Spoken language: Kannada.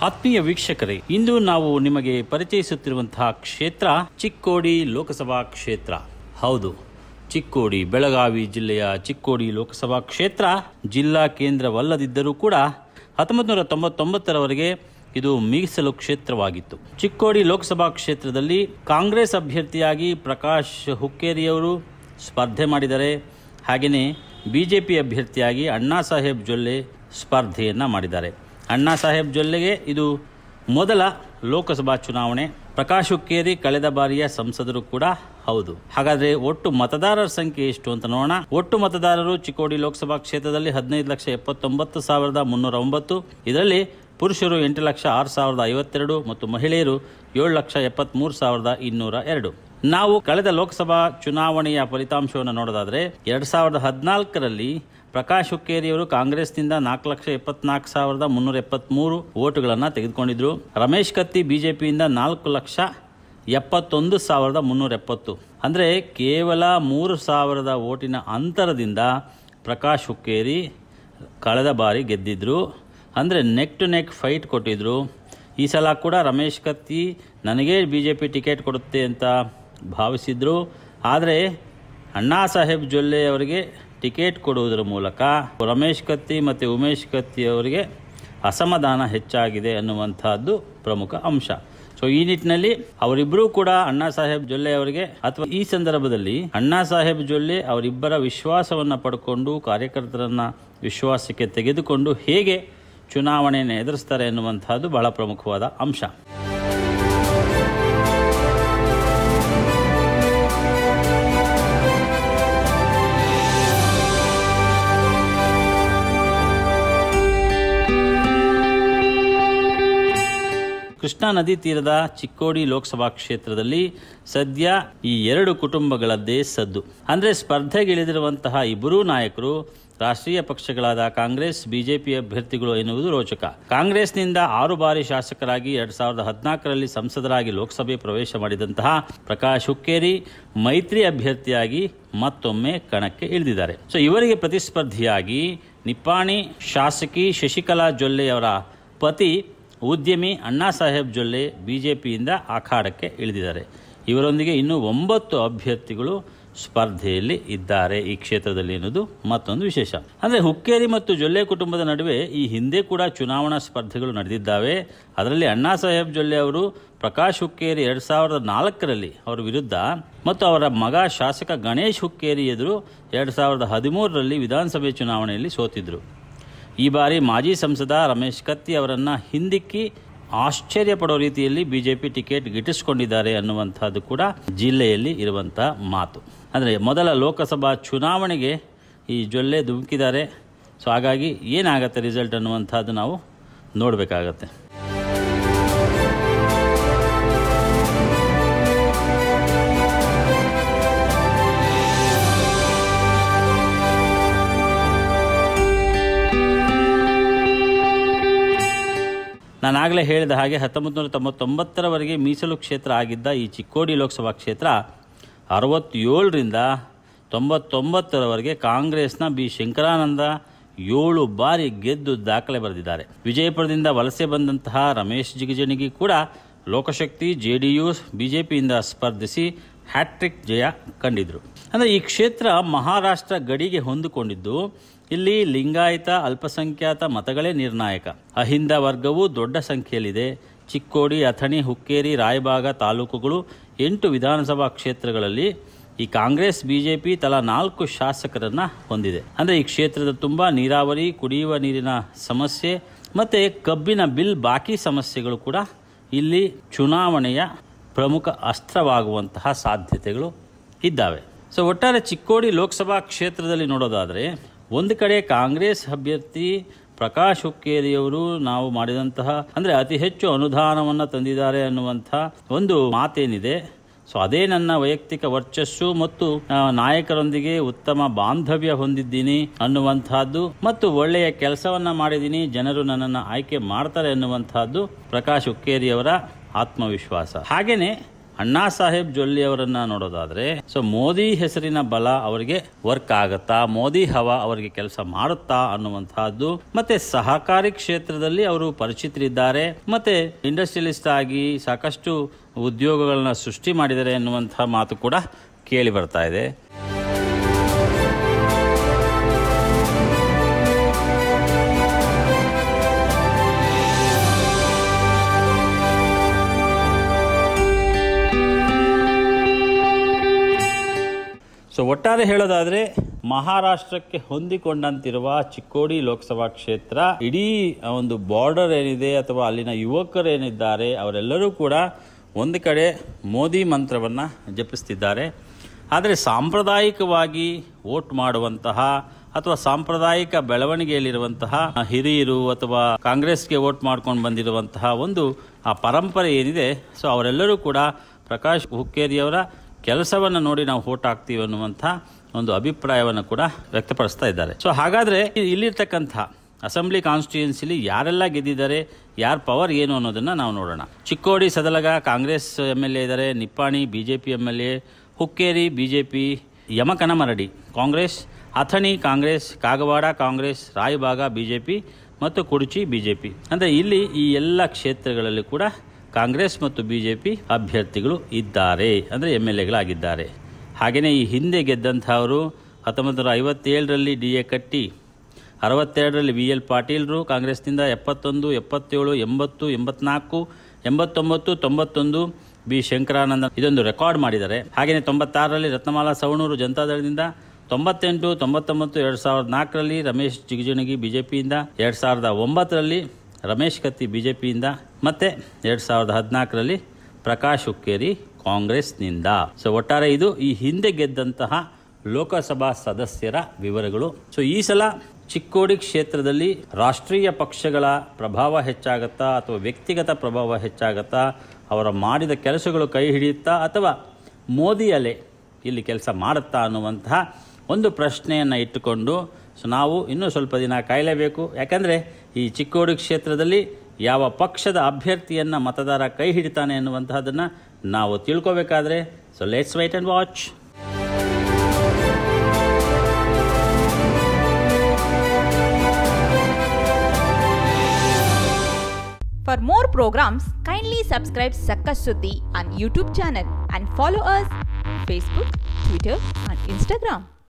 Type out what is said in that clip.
ಆತ್ಮೀಯ ವೀಕ್ಷಕರೇ ಇಂದು ನಾವು ನಿಮಗೆ ಪರಿಚಯಿಸುತ್ತಿರುವಂತಹ ಕ್ಷೇತ್ರ ಚಿಕ್ಕೋಡಿ ಲೋಕಸಭಾ ಕ್ಷೇತ್ರ ಹೌದು ಚಿಕ್ಕೋಡಿ ಬೆಳಗಾವಿ ಜಿಲ್ಲೆಯ ಚಿಕ್ಕೋಡಿ ಲೋಕಸಭಾ ಕ್ಷೇತ್ರ ಜಿಲ್ಲಾ ಕೇಂದ್ರವಲ್ಲದಿದ್ದರೂ ಕೂಡ ಹತ್ತೊಂಬತ್ತು ನೂರ ತೊಂಬತ್ತೊಂಬತ್ತರವರೆಗೆ ಇದು ಮೀಸಲು ಕ್ಷೇತ್ರವಾಗಿತ್ತು ಚಿಕ್ಕೋಡಿ ಲೋಕಸಭಾ ಕ್ಷೇತ್ರದಲ್ಲಿ ಕಾಂಗ್ರೆಸ್ ಅಭ್ಯರ್ಥಿಯಾಗಿ ಪ್ರಕಾಶ್ ಹುಕ್ಕೇರಿಯವರು ಸ್ಪರ್ಧೆ ಮಾಡಿದ್ದಾರೆ ಹಾಗೆಯೇ ಬಿಜೆಪಿ ಅಭ್ಯರ್ಥಿಯಾಗಿ ಅಣ್ಣಾ ಸಾಹೇಬ್ ಜೊಲ್ಲೆ ಸ್ಪರ್ಧೆಯನ್ನು ಮಾಡಿದ್ದಾರೆ ಅಣ್ಣಾ ಸಾಹೇಬ್ ಜೊಲ್ಲೆಗೆ ಇದು ಮೊದಲ ಲೋಕಸಭಾ ಚುನಾವಣೆ ಪ್ರಕಾಶ್ ಹುಕ್ಕೇರಿ ಕಳೆದ ಬಾರಿಯ ಸಂಸದರು ಕೂಡ ಹೌದು ಹಾಗಾದ್ರೆ ಒಟ್ಟು ಮತದಾರರ ಸಂಖ್ಯೆ ಎಷ್ಟು ಅಂತ ನೋಡೋಣ ಒಟ್ಟು ಮತದಾರರು ಚಿಕ್ಕೋಡಿ ಲೋಕಸಭಾ ಕ್ಷೇತ್ರದಲ್ಲಿ ಹದಿನೈದು ಲಕ್ಷ ಎಪ್ಪತ್ತೊಂಬತ್ತು ಸಾವಿರದ ಮುನ್ನೂರ ಒಂಬತ್ತು ಇದರಲ್ಲಿ ಪುರುಷರು ಎಂಟು ಲಕ್ಷ ಆರು ಸಾವಿರದ ಐವತ್ತೆರಡು ಮತ್ತು ಮಹಿಳೆಯರು ಏಳು ಲಕ್ಷ ಎಪ್ಪತ್ತ್ಮೂರು ಸಾವಿರದ ಇನ್ನೂರ ಎರಡು ನಾವು ಕಳೆದ ಲೋಕಸಭಾ ಚುನಾವಣೆಯ ಫಲಿತಾಂಶವನ್ನು ನೋಡೋದಾದರೆ ಎರಡು ಸಾವಿರದ ಹದಿನಾಲ್ಕರಲ್ಲಿ ಪ್ರಕಾಶ್ ಹುಕ್ಕೇರಿಯವರು ಕಾಂಗ್ರೆಸ್ನಿಂದ ನಾಲ್ಕು ಲಕ್ಷ ಎಪ್ಪತ್ನಾಲ್ಕು ಸಾವಿರದ ಮುನ್ನೂರ ಎಪ್ಪತ್ತ್ಮೂರು ಓಟುಗಳನ್ನು ತೆಗೆದುಕೊಂಡಿದ್ರು ರಮೇಶ್ ಕತ್ತಿ ಬಿಜೆಪಿಯಿಂದ ನಾಲ್ಕು ಲಕ್ಷ ಎಪ್ಪತ್ತೊಂದು ಸಾವಿರದ ಮುನ್ನೂರ ಎಪ್ಪತ್ತು ಅಂದರೆ ಕೇವಲ ಮೂರು ಸಾವಿರದ ಓಟಿನ ಅಂತರದಿಂದ ಪ್ರಕಾಶ್ ಹುಕ್ಕೇರಿ ಕಳೆದ ಬಾರಿ ಗೆದ್ದಿದ್ರು ಅಂದರೆ ನೆಕ್ ಟು ನೆಕ್ ಫೈಟ್ ಕೊಟ್ಟಿದ್ರು ಈ ಸಲ ಕೂಡ ರಮೇಶ್ ಕತ್ತಿ ನನಗೇ ಬಿ ಜೆ ಪಿ ಟಿಕೆಟ್ ಕೊಡುತ್ತೆ ಅಂತ ಭಾವಿಸಿದ್ರು ಆದರೆ ಅಣ್ಣಾ ಸಾಹೇಬ್ ಜೊಲ್ಲೆ ಅವರಿಗೆ ಟಿಕೆಟ್ ಕೊಡುವುದರ ಮೂಲಕ ರಮೇಶ್ ಕತ್ತಿ ಮತ್ತು ಉಮೇಶ್ ಕತ್ತಿ ಅವರಿಗೆ ಅಸಮಾಧಾನ ಹೆಚ್ಚಾಗಿದೆ ಅನ್ನುವಂಥದ್ದು ಪ್ರಮುಖ ಅಂಶ ಸೊ ಈ ನಿಟ್ಟಿನಲ್ಲಿ ಅವರಿಬ್ಬರೂ ಕೂಡ ಅಣ್ಣಾ ಸಾಹೇಬ್ ಜೊಲ್ಲೆ ಅವರಿಗೆ ಅಥವಾ ಈ ಸಂದರ್ಭದಲ್ಲಿ ಅಣ್ಣಾ ಸಾಹೇಬ್ ಜೊಲ್ಲೆ ಅವರಿಬ್ಬರ ವಿಶ್ವಾಸವನ್ನು ಪಡ್ಕೊಂಡು ಕಾರ್ಯಕರ್ತರನ್ನ ವಿಶ್ವಾಸಕ್ಕೆ ತೆಗೆದುಕೊಂಡು ಹೇಗೆ ಚುನಾವಣೆಯನ್ನು ಎದುರಿಸ್ತಾರೆ ಎನ್ನುವಂತಹದ್ದು ಬಹಳ ಪ್ರಮುಖವಾದ ಅಂಶ ಕೃಷ್ಣಾ ನದಿ ತೀರದ ಚಿಕ್ಕೋಡಿ ಲೋಕಸಭಾ ಕ್ಷೇತ್ರದಲ್ಲಿ ಸದ್ಯ ಈ ಎರಡು ಕುಟುಂಬಗಳದ್ದೇ ಸದ್ದು ಅಂದ್ರೆ ಸ್ಪರ್ಧೆಗಿಳಿದಿರುವಂತಹ ಇಬ್ಬರೂ ನಾಯಕರು ರಾಷ್ಟ್ರೀಯ ಪಕ್ಷಗಳಾದ ಕಾಂಗ್ರೆಸ್ ಬಿಜೆಪಿ ಅಭ್ಯರ್ಥಿಗಳು ಎನ್ನುವುದು ರೋಚಕ ಕಾಂಗ್ರೆಸ್ನಿಂದ ಆರು ಬಾರಿ ಶಾಸಕರಾಗಿ ಎರಡ್ ಸಾವಿರದ ಹದಿನಾಲ್ಕರಲ್ಲಿ ಸಂಸದರಾಗಿ ಲೋಕಸಭೆ ಪ್ರವೇಶ ಮಾಡಿದಂತಹ ಪ್ರಕಾಶ್ ಹುಕ್ಕೇರಿ ಮೈತ್ರಿ ಅಭ್ಯರ್ಥಿಯಾಗಿ ಮತ್ತೊಮ್ಮೆ ಕಣಕ್ಕೆ ಇಳಿದಿದ್ದಾರೆ ಸೊ ಇವರಿಗೆ ಪ್ರತಿಸ್ಪರ್ಧಿಯಾಗಿ ನಿಪ್ಪಾಣಿ ಶಾಸಕಿ ಶಶಿಕಲಾ ಜೊಲ್ಲೆಯವರ ಪತಿ ಉದ್ಯಮಿ ಅಣ್ಣಾ ಸಾಹೇಬ್ ಜೊಲ್ಲೆ ಬಿಜೆಪಿಯಿಂದ ಅಖಾಡಕ್ಕೆ ಇಳಿದಿದ್ದಾರೆ ಇವರೊಂದಿಗೆ ಇನ್ನೂ ಒಂಬತ್ತು ಅಭ್ಯರ್ಥಿಗಳು ಸ್ಪರ್ಧೆಯಲ್ಲಿ ಇದ್ದಾರೆ ಈ ಕ್ಷೇತ್ರದಲ್ಲಿ ಎನ್ನುವುದು ಮತ್ತೊಂದು ವಿಶೇಷ ಅಂದರೆ ಹುಕ್ಕೇರಿ ಮತ್ತು ಜೊಲ್ಲೆ ಕುಟುಂಬದ ನಡುವೆ ಈ ಹಿಂದೆ ಕೂಡ ಚುನಾವಣಾ ಸ್ಪರ್ಧೆಗಳು ನಡೆದಿದ್ದಾವೆ ಅದರಲ್ಲಿ ಅಣ್ಣಾ ಸಾಹೇಬ್ ಜೊಲ್ಲೆ ಅವರು ಪ್ರಕಾಶ್ ಹುಕ್ಕೇರಿ ಎರಡು ಸಾವಿರದ ನಾಲ್ಕರಲ್ಲಿ ಅವರ ವಿರುದ್ಧ ಮತ್ತು ಅವರ ಮಗ ಶಾಸಕ ಗಣೇಶ್ ಹುಕ್ಕೇರಿ ಎದುರು ಎರಡು ಸಾವಿರದ ಹದಿಮೂರರಲ್ಲಿ ವಿಧಾನಸಭೆ ಚುನಾವಣೆಯಲ್ಲಿ ಸೋತಿದ್ರು ಈ ಬಾರಿ ಮಾಜಿ ಸಂಸದ ರಮೇಶ್ ಕತ್ತಿ ಅವರನ್ನು ಹಿಂದಿಕ್ಕಿ ಆಶ್ಚರ್ಯ ಪಡೋ ರೀತಿಯಲ್ಲಿ ಬಿಜೆಪಿ ಟಿಕೆಟ್ ಗಿಟ್ಟಿಸಿಕೊಂಡಿದ್ದಾರೆ ಅನ್ನುವಂಥದ್ದು ಕೂಡ ಜಿಲ್ಲೆಯಲ್ಲಿ ಇರುವಂಥ ಮಾತು ಅಂದರೆ ಮೊದಲ ಲೋಕಸಭಾ ಚುನಾವಣೆಗೆ ಈ ಜೊಲ್ಲೆ ಧುಮುಕಿದ್ದಾರೆ ಸೊ ಹಾಗಾಗಿ ಏನಾಗುತ್ತೆ ರಿಸಲ್ಟ್ ಅನ್ನುವಂಥದ್ದು ನಾವು ನೋಡಬೇಕಾಗತ್ತೆ ನಾನಾಗಲೇ ಹೇಳಿದ ಹಾಗೆ ಹತ್ತೊಂಬತ್ತು ನೂರ ತೊಂಬತ್ತೊಂಬತ್ತರವರೆಗೆ ಮೀಸಲು ಕ್ಷೇತ್ರ ಆಗಿದ್ದ ಈ ಚಿಕ್ಕೋಡಿ ಲೋಕಸಭಾ ಕ್ಷೇತ್ರ ಅರವತ್ತೇಳರಿಂದ ತೊಂಬತ್ತೊಂಬತ್ತರವರೆಗೆ ಕಾಂಗ್ರೆಸ್ನ ಬಿ ಶಂಕರಾನಂದ ಏಳು ಬಾರಿ ಗೆದ್ದು ದಾಖಲೆ ಬರೆದಿದ್ದಾರೆ ವಿಜಯಪುರದಿಂದ ವಲಸೆ ಬಂದಂತಹ ರಮೇಶ್ ಜಿಗಜಿಣಗಿ ಕೂಡ ಲೋಕಶಕ್ತಿ ಜೆ ಡಿ ಯು ಬಿಜೆಪಿಯಿಂದ ಸ್ಪರ್ಧಿಸಿ ಹ್ಯಾಟ್ರಿಕ್ ಜಯ ಕಂಡಿದ್ರು ಅಂದರೆ ಈ ಕ್ಷೇತ್ರ ಮಹಾರಾಷ್ಟ್ರ ಗಡಿಗೆ ಹೊಂದಿಕೊಂಡಿದ್ದು ಇಲ್ಲಿ ಲಿಂಗಾಯತ ಅಲ್ಪಸಂಖ್ಯಾತ ಮತಗಳೇ ನಿರ್ಣಾಯಕ ಅಹಿಂದ ವರ್ಗವು ದೊಡ್ಡ ಸಂಖ್ಯೆಯಲ್ಲಿದೆ ಚಿಕ್ಕೋಡಿ ಅಥಣಿ ಹುಕ್ಕೇರಿ ರಾಯಬಾಗ ತಾಲೂಕುಗಳು ಎಂಟು ವಿಧಾನಸಭಾ ಕ್ಷೇತ್ರಗಳಲ್ಲಿ ಈ ಕಾಂಗ್ರೆಸ್ ಬಿಜೆಪಿ ತಲಾ ನಾಲ್ಕು ಶಾಸಕರನ್ನ ಹೊಂದಿದೆ ಅಂದರೆ ಈ ಕ್ಷೇತ್ರದ ತುಂಬ ನೀರಾವರಿ ಕುಡಿಯುವ ನೀರಿನ ಸಮಸ್ಯೆ ಮತ್ತು ಕಬ್ಬಿನ ಬಿಲ್ ಬಾಕಿ ಸಮಸ್ಯೆಗಳು ಕೂಡ ಇಲ್ಲಿ ಚುನಾವಣೆಯ ಪ್ರಮುಖ ಅಸ್ತ್ರವಾಗುವಂತಹ ಸಾಧ್ಯತೆಗಳು ಇದ್ದಾವೆ ಸೊ ಒಟ್ಟಾರೆ ಚಿಕ್ಕೋಡಿ ಲೋಕಸಭಾ ಕ್ಷೇತ್ರದಲ್ಲಿ ನೋಡೋದಾದರೆ ಒಂದು ಕಡೆ ಕಾಂಗ್ರೆಸ್ ಅಭ್ಯರ್ಥಿ ಪ್ರಕಾಶ್ ಹುಕ್ಕೇರಿಯವರು ನಾವು ಮಾಡಿದಂತಹ ಅಂದರೆ ಅತಿ ಹೆಚ್ಚು ಅನುದಾನವನ್ನು ತಂದಿದ್ದಾರೆ ಅನ್ನುವಂಥ ಒಂದು ಮಾತೇನಿದೆ ಸೊ ಅದೇ ನನ್ನ ವೈಯಕ್ತಿಕ ವರ್ಚಸ್ಸು ಮತ್ತು ಆ, ನಾಯಕರೊಂದಿಗೆ ಉತ್ತಮ ಬಾಂಧವ್ಯ ಹೊಂದಿದ್ದೀನಿ ಅನ್ನುವಂತಹದ್ದು ಮತ್ತು ಒಳ್ಳೆಯ ಕೆಲಸವನ್ನ ಮಾಡಿದ್ದೀನಿ ಜನರು ನನ್ನನ್ನು ಆಯ್ಕೆ ಮಾಡ್ತಾರೆ ಅನ್ನುವಂತಹದ್ದು ಪ್ರಕಾಶ್ ಹುಕ್ಕೇರಿಯವರ ಆತ್ಮವಿಶ್ವಾಸ ಹಾಗೇನೆ ಅಣ್ಣಾ ಸಾಹೇಬ್ ಜೊಲ್ಲೆ ಅವರನ್ನ ನೋಡೋದಾದ್ರೆ ಸೊ ಮೋದಿ ಹೆಸರಿನ ಬಲ ಅವರಿಗೆ ವರ್ಕ್ ಆಗತ್ತಾ ಮೋದಿ ಹವಾ ಅವರಿಗೆ ಕೆಲಸ ಮಾಡುತ್ತಾ ಅನ್ನುವಂತಹದ್ದು ಮತ್ತೆ ಸಹಕಾರಿ ಕ್ಷೇತ್ರದಲ್ಲಿ ಅವರು ಪರಿಚಿತರಿದ್ದಾರೆ ಮತ್ತೆ ಇಂಡಸ್ಟ್ರಿಯಲಿಸ್ಟ್ ಆಗಿ ಸಾಕಷ್ಟು ಉದ್ಯೋಗಗಳನ್ನ ಸೃಷ್ಟಿ ಮಾಡಿದ್ದಾರೆ ಎನ್ನುವಂತಹ ಮಾತು ಕೂಡ ಕೇಳಿ ಬರ್ತಾ ಇದೆ ಸೊ ಒಟ್ಟಾರೆ ಹೇಳೋದಾದ್ರೆ ಮಹಾರಾಷ್ಟ್ರಕ್ಕೆ ಹೊಂದಿಕೊಂಡಂತಿರುವ ಚಿಕ್ಕೋಡಿ ಲೋಕಸಭಾ ಕ್ಷೇತ್ರ ಇಡೀ ಒಂದು ಬಾರ್ಡರ್ ಏನಿದೆ ಅಥವಾ ಅಲ್ಲಿನ ಯುವಕರು ಏನಿದ್ದಾರೆ ಅವರೆಲ್ಲರೂ ಕೂಡ ಒಂದು ಕಡೆ ಮೋದಿ ಮಂತ್ರವನ್ನ ಜಪಿಸ್ತಿದ್ದಾರೆ ಆದರೆ ಸಾಂಪ್ರದಾಯಿಕವಾಗಿ ವೋಟ್ ಮಾಡುವಂತಹ ಅಥವಾ ಸಾಂಪ್ರದಾಯಿಕ ಬೆಳವಣಿಗೆಯಲ್ಲಿರುವಂತಹ ಹಿರಿಯರು ಅಥವಾ ಕಾಂಗ್ರೆಸ್ಗೆ ವೋಟ್ ಮಾಡ್ಕೊಂಡು ಬಂದಿರುವಂತಹ ಒಂದು ಆ ಪರಂಪರೆ ಏನಿದೆ ಸೊ ಅವರೆಲ್ಲರೂ ಕೂಡ ಪ್ರಕಾಶ್ ಹುಕ್ಕೇರಿಯವರ ಕೆಲಸವನ್ನು ನೋಡಿ ನಾವು ವೋಟ್ ಹಾಕ್ತೀವಿ ಅನ್ನುವಂಥ ಒಂದು ಅಭಿಪ್ರಾಯವನ್ನು ಕೂಡ ವ್ಯಕ್ತಪಡಿಸ್ತಾ ಇದ್ದಾರೆ ಸೊ ಹಾಗಾದರೆ ಇಲ್ಲಿರ್ತಕ್ಕಂಥ ಅಸೆಂಬ್ಲಿ ಕಾನ್ಸ್ಟಿಟ್ಯೂನ್ಸಿಲಿ ಯಾರೆಲ್ಲ ಗೆದ್ದಿದ್ದಾರೆ ಯಾರ ಪವರ್ ಏನು ಅನ್ನೋದನ್ನು ನಾವು ನೋಡೋಣ Chikkodi Sadalaga Congress M L A ಇದ್ದಾರೆ Nippani B J P M L A Hukkeri B J P Yamakanmardi Congress Athani Congress Kagwad Congress Raybag B J P ಮತ್ತು ಕುಡುಚಿ ಬಿ ಜೆ ಪಿ ಅಂದರೆ ಇಲ್ಲಿ ಈ ಎಲ್ಲ ಕ್ಷೇತ್ರಗಳಲ್ಲಿ ಕೂಡ ಕಾಂಗ್ರೆಸ್ ಮತ್ತು ಬಿ ಜೆ ಪಿ ಅಭ್ಯರ್ಥಿಗಳು ಇದ್ದಾರೆ ಅಂದರೆ ಎಮ್ ಎಲ್ ಎಗಳಾಗಿದ್ದಾರೆ ಹಾಗೆಯೇ ಈ ಹಿಂದೆ ಗೆದ್ದಂಥವರು ಹತ್ತೊಂಬತ್ತು ನೂರ ಐವತ್ತೇಳರಲ್ಲಿ ಡಿ ಎ ಕಟ್ಟಿ ಅರವತ್ತೆರಡರಲ್ಲಿ ವಿ ಎಲ್ ಪಾಟೀಲ್ರು ಕಾಂಗ್ರೆಸ್ನಿಂದ ಎಪ್ಪತ್ತೊಂದು ಎಪ್ಪತ್ತೇಳು ಎಂಬತ್ತು ಎಂಬತ್ನಾಲ್ಕು ಎಂಬತ್ತೊಂಬತ್ತು ತೊಂಬತ್ತೊಂದು ಬಿ ಶಂಕರಾನಂದ ಇದೊಂದು ರೆಕಾರ್ಡ್ ಮಾಡಿದ್ದಾರೆ ಹಾಗೆಯೇ ತೊಂಬತ್ತಾರರಲ್ಲಿ ರತ್ನಮಾಲಾ ಸವಣೂರು ಜನತಾದಳದಿಂದ ತೊಂಬತ್ತೆಂಟು ತೊಂಬತ್ತೊಂಬತ್ತು ಎರಡು ಸಾವಿರದ ನಾಲ್ಕರಲ್ಲಿ ರಮೇಶ್ ಜಿಗಜಿಣಗಿ ಬಿ ಜೆ ಪಿಯಿಂದ ಎರಡು ಸಾವಿರದ ಒಂಬತ್ತರಲ್ಲಿ ರಮೇಶ್ ಕತ್ತಿ ಬಿ ಜೆ ಪಿಯಿಂದ ಮತ್ತು ಎರಡು ಸಾವಿರದ ಹದಿನಾಲ್ಕರಲ್ಲಿ ಪ್ರಕಾಶ್ ಹುಕ್ಕೇರಿ ಕಾಂಗ್ರೆಸ್ನಿಂದ ಸೊ ಒಟ್ಟಾರೆ ಇದು ಈ ಹಿಂದೆ ಗೆದ್ದಂತಹ ಲೋಕಸಭಾ ಸದಸ್ಯರ ವಿವರಗಳು ಸೊ ಈ ಸಲ ಚಿಕ್ಕೋಡಿ ಕ್ಷೇತ್ರದಲ್ಲಿ ರಾಷ್ಟ್ರೀಯ ಪಕ್ಷಗಳ ಪ್ರಭಾವ ಹೆಚ್ಚಾಗತ್ತಾ ಅಥವಾ ವ್ಯಕ್ತಿಗತ ಪ್ರಭಾವ ಹೆಚ್ಚಾಗತ್ತಾ ಅವರ ಮಾಡಿದ ಕೆಲಸಗಳು ಕೈ ಹಿಡಿಯುತ್ತಾ ಅಥವಾ ಮೋದಿ ಅಲೆ ಇಲ್ಲಿ ಕೆಲಸ ಮಾಡುತ್ತಾ ಅನ್ನುವಂತಹ ಒಂದು ಪ್ರಶ್ನೆಯನ್ನು ಇಟ್ಟುಕೊಂಡು ಸೊ ನಾವು ಇನ್ನೂ ಸ್ವಲ್ಪ ದಿನ ಕಾಯಲೇಬೇಕು ಯಾಕಂದರೆ ಈ ಚಿಕ್ಕೋಡಿ ಕ್ಷೇತ್ರದಲ್ಲಿ ಯಾವ ಪಕ್ಷದ ಅಭ್ಯರ್ಥಿಯನ್ನು ಮತದಾರ ಕೈ ಹಿಡಿತಾನೆ ಅನ್ನುವಂತಹದನ್ನು ನಾವು ತಿಳ್ಕೋಬೇಕಾದ್ರೆ so let's wait and watch For more programs, kindly subscribe Sakka Suddhi on YouTube channel and follow us Facebook, Twitter and Instagram.